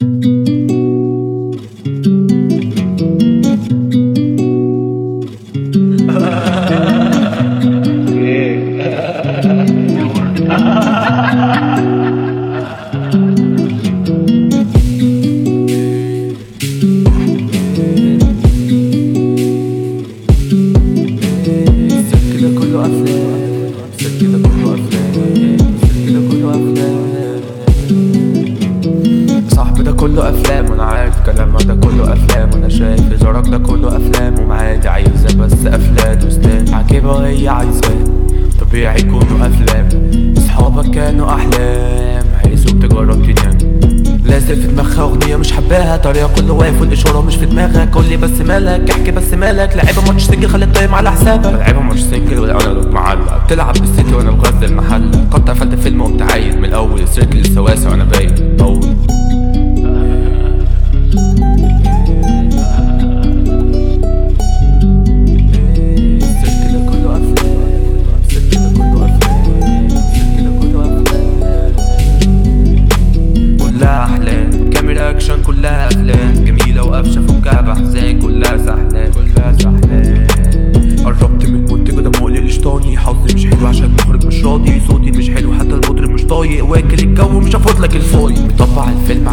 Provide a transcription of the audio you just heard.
السلك ده كله أفلام السلك ده كله أفلام السلك ده كله أفلام صاحبي ده كله أفلام وأنا عارف كلامك ده كله أفلام وأنا شايف هزارك ده كله أفلام ومعادي عايزة بس أفلاد وسلام عاجبها هي عايزاه طبيعي يكونوا أفلام أصحابك كانوا أحلام عايزهم تجرب تنام لازق في دماغها اغنيه مش حباها طريقه كله واقف والاشاره مش في دماغك قول لي بس مالك احكي بس مالك لعيبه ماتش سنجل خلي التايم على حسابك لعيبه ماتش سنجل وانا لوك معلق بتلعب بالسيتي وانا بغزل المحل كنت قفلت فيلم وقمت عايد من الاول السيركل السواسي وانا باين اول السيرك ده كله أفلام السيرك ده كله أفلام السيرك ده كله أفلام كلها احلام كاميرا اكشن كلها افلام جميله وقفشه فكها باحزان كلها سحلان كلها سحلان قربت من المنتج ده مقلق الشطاني حظي مش حلو عشان المخرج مش راضي صوتي مش حلو حتى المطرب مش طايق واكل الجو مش هاخد لك الفاي مطبع الفيلم